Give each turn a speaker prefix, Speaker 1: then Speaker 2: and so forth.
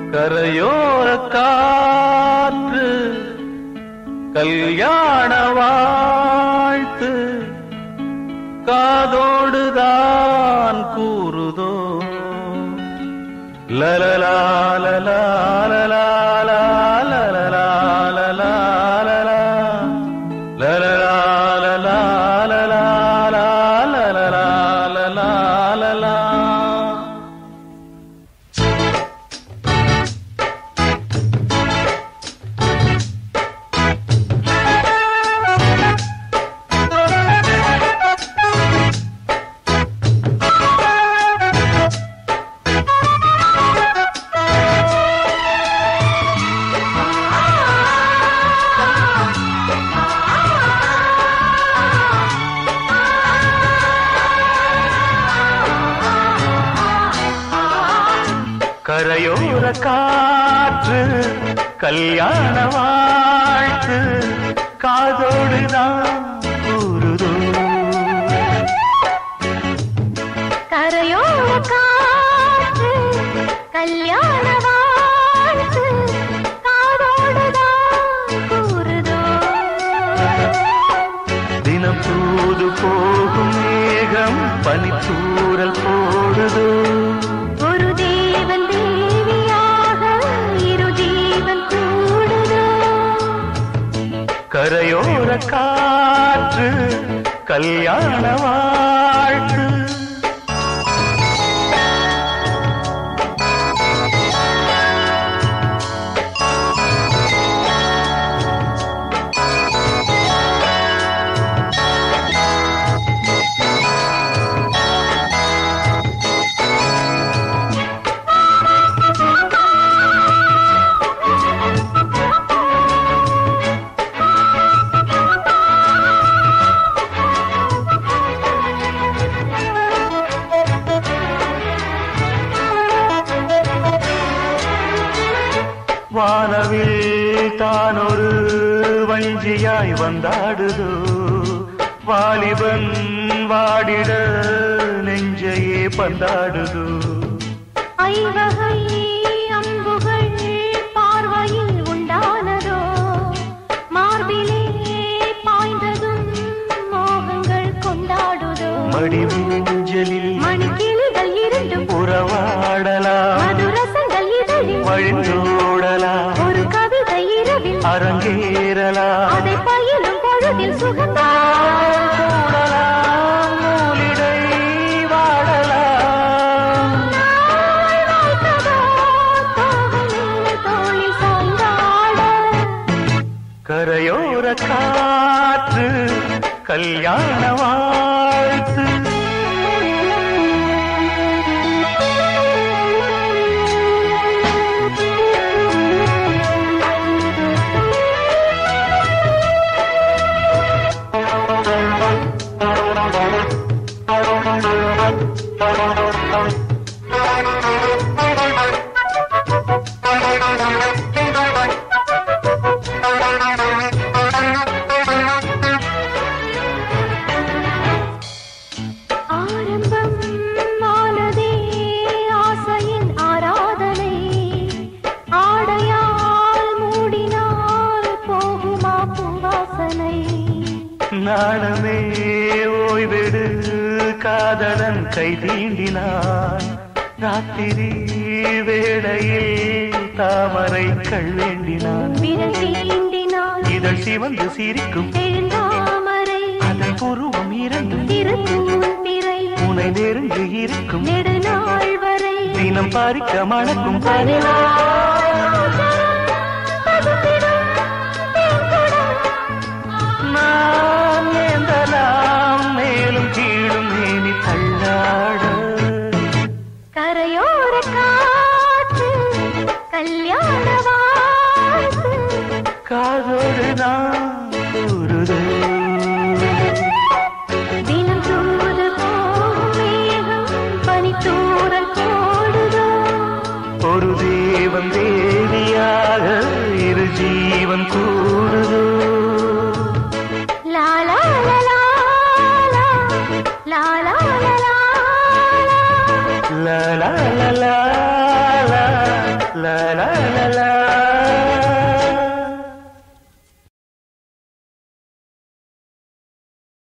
Speaker 1: கரையோர காற்று கல்யாண வாழ்த்து காதோடுதான் கூறுதோ லலலா லலா லலா லலலா லலலா லலலா லலலா லலா லலா லலலா லலலா லலா கரையோர காற்று கல்யாண வாழ்த்து காதோடுதான் கூறுதோ
Speaker 2: கரையோர காற்று கல்யாண வாழ்த்து காதோடுதான் கூறுதோ
Speaker 1: தினம் தூது போகும் மேகம் பனித்தூரல் போடுதோ
Speaker 2: ஒரு தேவன் தேவியாக இரு ஜீவன் கூடுதோ
Speaker 1: கரையோர காற்று கல்யாண வாழ்த்து வானவில் தான் ஒரு வஞ்சியாய் வந்தாடுதோ வாலிபன் வாடிட நெஞ்சையே பந்தாடுதோ
Speaker 2: ஐவகை அம்புகள் பார்வையில் உண்டானதோ மார்பிலே பாய்ந்ததும் மோகங்கள் கொண்டாடுதோ
Speaker 1: மடிமூஞ்சலில்
Speaker 2: மணிக்கிளிகள் இரண்டும்
Speaker 1: உறவாடலாம்
Speaker 2: மதுரசங்கள் இதழில்
Speaker 1: வழிந்தோடலாம்
Speaker 2: ஒரு கவிதை இரவில்
Speaker 1: அரங்கேறலாம்
Speaker 2: அதை பயிலும் பொழுதில் சுகந்தா
Speaker 1: கூடலாம் நூலிடை வாடலாம் கரையோர காற்று கல்யாண வாழ்த்து
Speaker 2: ஆரம்பம் ஆனதே ஆசையின் ஆராதனை ஆடையால் மூடினால் போகுமா பூவாசனை
Speaker 1: நாணமே ஓய்வெடு காதலன் கை தீண்டினான் ராத்திரி வேளையில் தாமரை கள்வேண்டினான்
Speaker 2: விரல் தீண்டினால்
Speaker 1: இதழ் சிவந்து சிரிக்கும்
Speaker 2: எழுந்தாமரை
Speaker 1: அதன் புருவம் இரண்டும்
Speaker 2: திருத்தூன் பிறை
Speaker 1: உனை நெருங்கி இருக்கும்
Speaker 2: நெடுநாள் வரை
Speaker 1: தினம் பறிக்க மணக்கும் நான் ஏந்தலாம் மேலும் கீழும் மேனி தள்ளாட
Speaker 2: கரையோர காற்று கல்யாண வாழ்த்து
Speaker 1: காதோடு நான் கூறுதோ
Speaker 2: தினம் தூது போகும் மேகம் பனித்தூரல் போடுதோ
Speaker 1: ஒரு தேவன் தேவியாக இரு ஜீவன் கூடுதோ
Speaker 2: லா லா லா லா லா லா லா லா லா
Speaker 1: லா லா லா லா லா லா லா லா லா